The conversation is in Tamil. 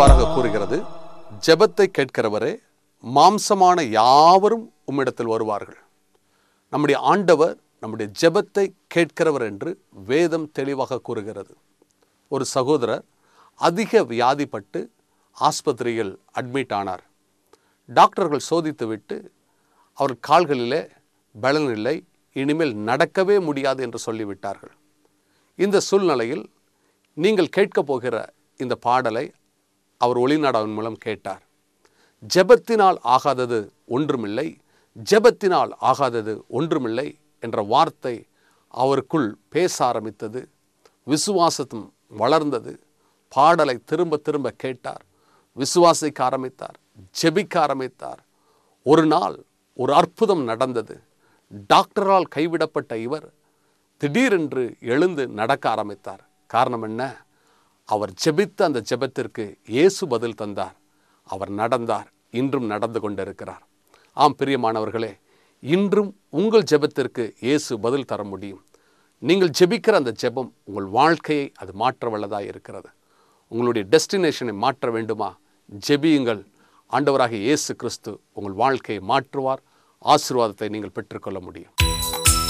இவ்வாறாக கூறுகிறது ஜெபத்தை கேட்கிறவரே மாம்சமான யாவரும் உம்மிடத்தில் வருவார்கள் நம்முடைய ஆண்டவர் நம்முடைய ஜெபத்தை கேட்கிறவர் என்று வேதம் தெளிவாக கூறுகிறது ஒரு சகோதரர் அதிக வியாதிப்பட்டு ஆஸ்பத்திரியில் அட்மிட் ஆனார் டாக்டர்கள் சோதித்துவிட்டு அவர் கால்களிலே பலன் இல்லை இனிமேல் நடக்கவே முடியாது என்று சொல்லிவிட்டார்கள் இந்த சூழ்நிலையில் நீங்கள் கேட்கப் போகிற இந்த பாடலை அவர் ஒளிநாடாவின் மூலம் கேட்டார் ஜெபத்தினால் ஆகாதது ஒன்றுமில்லை ஜெபத்தினால் ஆகாதது ஒன்றுமில்லை என்ற வார்த்தை அவருக்குள் பேச ஆரம்பித்தது விசுவாசத்தும் வளர்ந்தது பாடலை திரும்ப திரும்ப கேட்டார் விசுவாசிக்க ஆரம்பித்தார் ஜெபிக்க ஆரம்பித்தார் ஒரு நாள் ஒரு அற்புதம் நடந்தது டாக்டரால் கைவிடப்பட்ட இவர் திடீரென்று எழுந்து நடக்க ஆரம்பித்தார் காரணம் என்ன அவர் ஜெபித்த அந்த ஜெபத்திற்கு இயேசு பதில் தந்தார் அவர் நடந்தார் இன்றும் நடந்து கொண்டிருக்கிறார் ஆம் பிரியமானவர்களே இன்றும் உங்கள் ஜெபத்திற்கு இயேசு பதில் தர முடியும் நீங்கள் ஜெபிக்கிற அந்த ஜெபம் உங்கள் வாழ்க்கையை அது மாற்ற வல்லதாக இருக்கிறது உங்களுடைய டெஸ்டினேஷனை மாற்ற வேண்டுமா ஜெபியுங்கள் ஆண்டவராகிய இயேசு கிறிஸ்து உங்கள் வாழ்க்கையை மாற்றுவார் ஆசீர்வாதத்தை நீங்கள் பெற்றுக்கொள்ள முடியும்